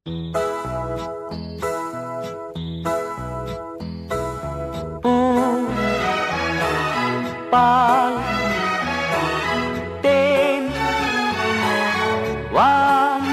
பூ பால் தேன் வான்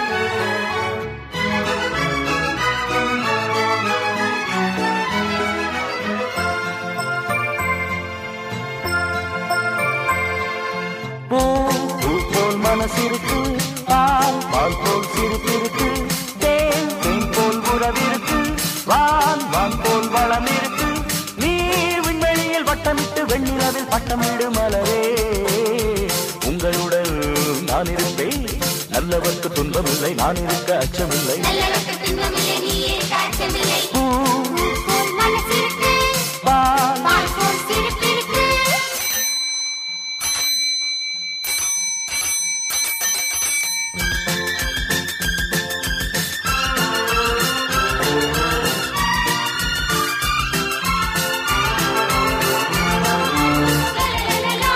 பூ பூ போல் மனசிருக்கு பால் பால் போல் சிரிப்பிருக்கு தேன் தேன் போல் உறவிருக்கு வான் வான் போல் வளம் இருக்கு நீர் விண்வெளியில் வட்டமிட்டு வெண்ணிலவில் பட்டமிடு மலரே உங்களுடன் நான் இருப்பேன் நல்லவர்க்கு துன்பமில்லை நான் இருக்க அச்சமில்லை நல்லவர்க்கு துன்பமில்லை, நீ இருக்க அச்சமில்லை. பூ பூ போல் மனசிருக்கு, பால் பால் போல் சிரிப்பிருக்கு. லலலலலா,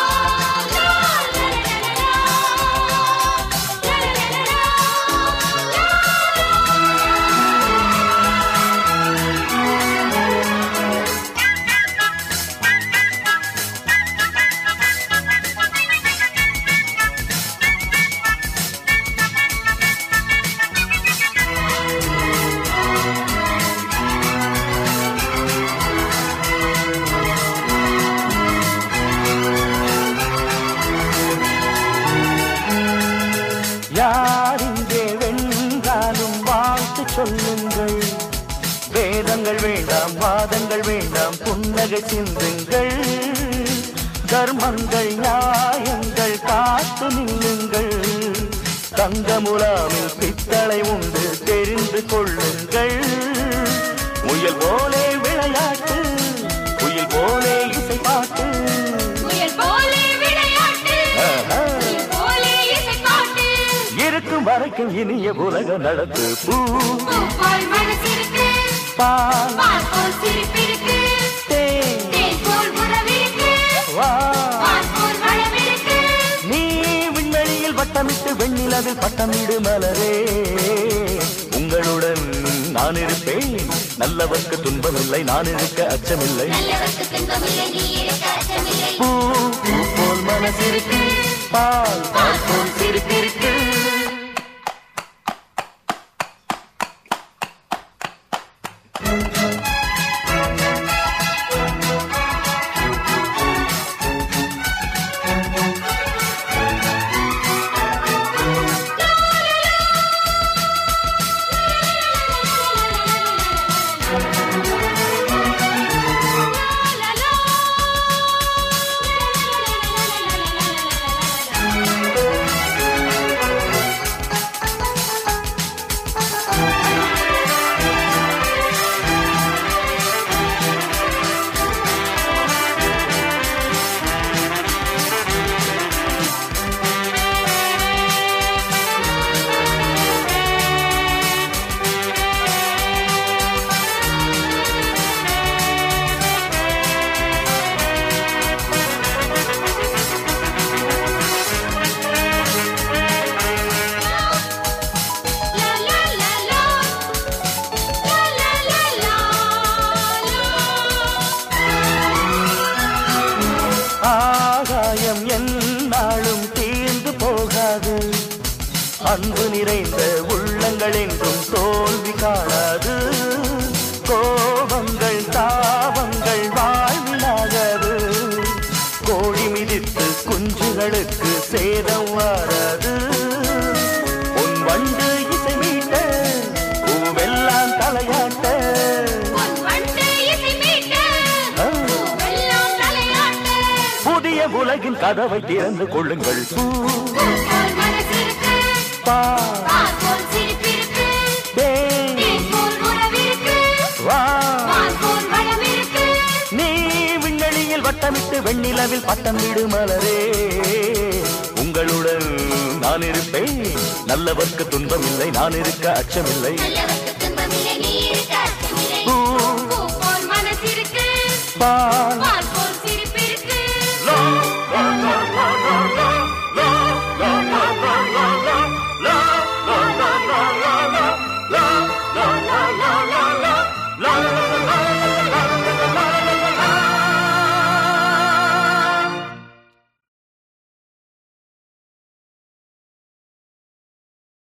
யார் இங்கே வென்றாலும் வாழ்த்து சொல்லுங்கள் வேதங்கள் வேண்டாம் வாதங்கள் வேண்டாம் புன்னகை சிந்துங்கள் தர்மங்கள் நியாயங்கள் காத்து நில்லுங்கள் தங்கமுலாமில் பித்தளை உண்டு தெரிந்து கொள்ளுங்கள் முயல் போலே விளையாட்டு குயில் போலே இசை பாட்டு முயல் போலே விளையாட்டு, ஆஹா. முயல் போலே இசைப்பாட்டு. இருக்கும் வரைக்கும் இனிய உலக நடத்து பூ பூ போல் மனசிருக்கு, பால் பால் போல் சிரிப்பிருக்கு. தேன் தேன் போல் உறவிருக்கு, வா பால் போல் வளமிருக்கு. நீ விண்வெளியில் வட்டமிட்டு வெண்ணிலவில் பட்டமிடு மலரே உங்களுடன் நான் இருப்பேன் நல்லவர்க்கு துன்பமில்லை நான் இருக்க அச்சமில்லை நல்லவர்க்கு துன்பமில்லை, நீ இருக்க அச்சமில்லை. பூ பூ போல் மனசிருக்கு பால் பால் போல் சிரிப்பிருக்கு ஆகாயம் என்னாலும் தீர்ந்து போகாது அன்பு நிறைந்த உள்ளங்கள் என்றும் தோல்வி காணாது கோபங்கள் தாபங்கள் வாழ்விலாகாது கோழி மிதித்து குஞ்சுகளுக்கு சேதம் வாராது உன் வண்டு இசை மீட்ட பூவெல்லாம் தலையாட்ட ஆ. புதிய உலகின் கதவை திறந்து கொள்ளுங்கள் பூ பால் தேன் வா நீ விண்வெளியில் வட்டமிட்டு வெண்ணிலவில் பட்டமிடு மலரே உங்களுடன் நான் இருப்பேன் நல்லவர்க்கு துன்பமில்லை நான் இருக்க அச்சமில்லை பூ பால்